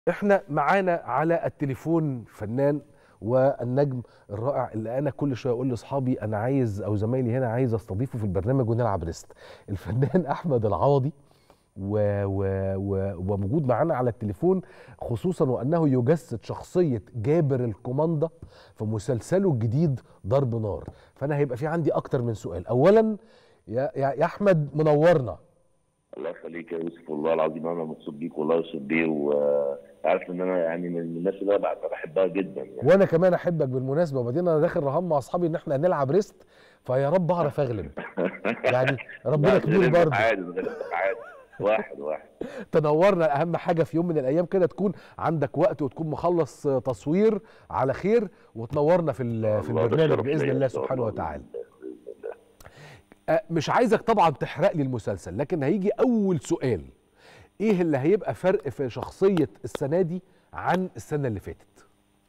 احنا معانا على التليفون فنان والنجم الرائع اللي انا كل شويه اقول لاصحابي انا عايز او زمايلي هنا عايز استضيفه في البرنامج ونلعب ريست الفنان احمد العوضي و و و وموجود معانا على التليفون خصوصا وانه يجسد شخصيه جابر الكوماندا في مسلسله الجديد ضرب نار فانا هيبقى في عندي اكتر من سؤال اولا يا يا يا احمد منورنا الله يخليك يا يوسف والله العظيم انا مبسوط بيك والله يوسف بيه وعارف ان انا يعني من الناس اللي انا بحبها جدا يعني وانا كمان احبك بالمناسبه وبعدين انا داخل رهان مع اصحابي ان احنا هنلعب ريست فيا رب اعرف اغلب يعني ربنا كبير برضه عادي غلبتك عادي واحد واحد تنورنا اهم حاجه في يوم من الايام كده تكون عندك وقت وتكون مخلص تصوير على خير وتنورنا في ال- في الله، ده البرنامج شرف باذن ليا الله إن شاء سبحانه الله. وتعالى بإذن الله. أه، مش عايزك طبعا تحرق لي المسلسل لكن هيجي اول سؤال ايه اللي هيبقى فرق في شخصيه السنه دي عن السنه اللي فاتت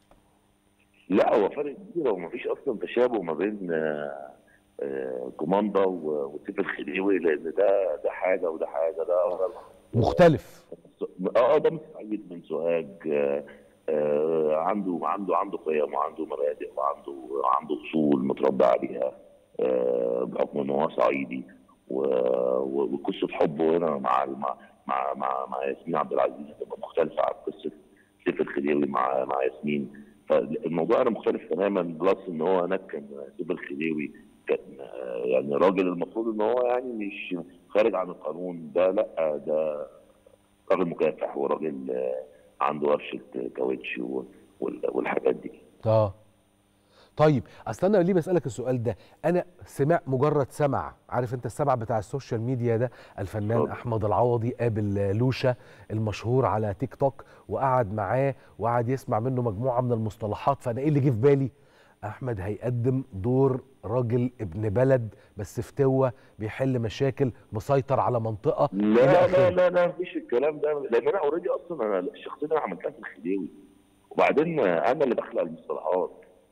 لا هو فرق كبير هو مفيش اصلا تشابه ما بين آه، آه، كوماندا و- وسيف الخديوي لان ده ده حاجه وده حاجه ده أهرب. مختلف اه ده من سعيد من سوهاج آه، آه، عنده عنده عنده قيم وعنده مبادئ وعنده عنده اصول متربى عليها آه، بحكم ان هو صعيدي و- و- وقصه حبه هنا مع مع مع مع, مع ياسمين عبد العزيز هتبقى مختلفه عن قصه سيف الخديوي مع مع ياسمين فالموضوع هنا مختلف تماما بلس ان هو هناك كان سيف الخديوي كان آه، يعني راجل المفروض ان هو يعني مش خارج عن القانون ده لا ده راجل مكافح وراجل آه، عنده ورشه كاوتش و- وال- والحاجات دي اه طيب اصل انا ليه بسالك السؤال ده انا سمع مجرد سمع عارف انت السمع بتاع السوشيال ميديا ده الفنان اتفضل. احمد العوضي قابل لوشا المشهور على تيك توك وقعد معاه وقعد يسمع منه مجموعه من المصطلحات فانا ايه اللي جه في بالي احمد هيقدم دور راجل ابن بلد بس فتوه بيحل مشاكل مسيطر على منطقه إلى لا لا آخره. لا لا مفيش الكلام ده لان انا اوريدي اصلا انا الشخصيه اللي انا عملتها في الخديوي وبعدين آه، انا اللي بخلق المصطلحات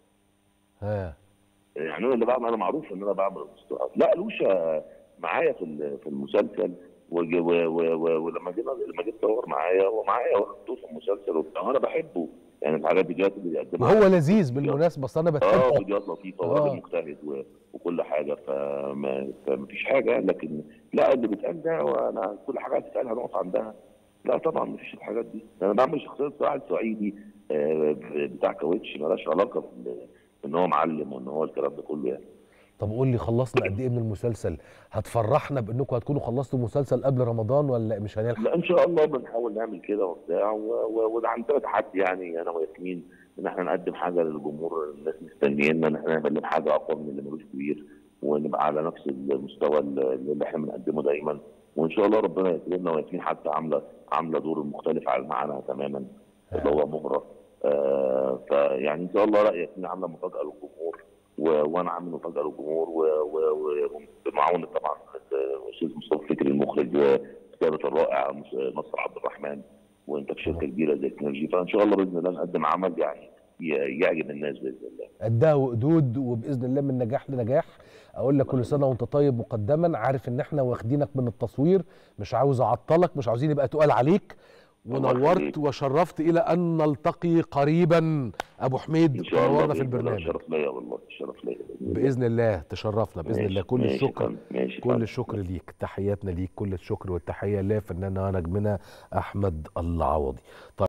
ها يعني انا اللي بعمل انا معروف ان انا بعمل المصطلحات لا لوشا معايا في ال- في المسلسل وج- و- و- و- ولما جينا لما جيت تصور معايا هو معايا واخدته في المسلسل وبتاع وانا بحبه يعني الحاجات الفيديوهات اللي بيقدمها وهو لذيذ بالمناسبه اصل انا اه بتابعه فيديوهات لطيفه آه. وراجل مجتهد و- وكل حاجه فما فمفيش حاجه لكن لا اللي بيتقال ده وانا كل حاجه هتتقال هنقف عندها لا طبعا مفيش الحاجات دي انا بعمل شخصيه واحد صعيدي آه، بتاع كاوتش مالهاش علاقه بال- ان هو معلم وان هو الكلام ده كله يعني طب قول لي خلصنا قد ايه من المسلسل هتفرحنا بانكم هتكونوا خلصتوا المسلسل قبل رمضان ولا مش هنلحق لا ان شاء الله بنحاول نعمل كده وبتاع و- و- وده عندنا تحدي يعني انا وياسمين ان احنا نقدم حاجه للجمهور الناس مستنيينا ان احنا نقدم حاجه اقوى من اللي ملوش كبير ونبقى على نفس المستوى اللي اللي احنا بنقدمه دايما وان شاء الله ربنا يكرمنا وياسمين حتى عامله عامله دور مختلف عن معانا تماما اللي هو مهره آه فيعني ان شاء الله لا ياسمين عامله مفاجاه للجمهور و- وانا عامل مفاجاه للجمهور وبمعاونه طبعا الاستاذ مصطفى فكري المخرج وكتابه الرائع مس- نصر عبد الرحمن وانت في شركه كبيره زي سينرجي فان شاء الله باذن الله نقدم عمل يعني ي- يعجب الناس باذن الله قدها وقدود وباذن الله من نجاح لنجاح اقول لك كل سنه وانت طيب مقدما عارف ان احنا واخدينك من التصوير مش عاوز اعطلك مش عاوزين يبقى تقال عليك الله ونورت يخليك. وشرفت الى ان نلتقي قريبا ابو حميد ان شاء الله نورنا في بإذن الله. البرنامج شرف ليا والله شرف ليا بإذن الله. باذن الله تشرفنا باذن ماشي، الله كل ماشي الشكر فندم، ماشي كل فندم. الشكر ليك تحياتنا ليك كل الشكر والتحيه لفناننا نجمنا احمد العوضي طيب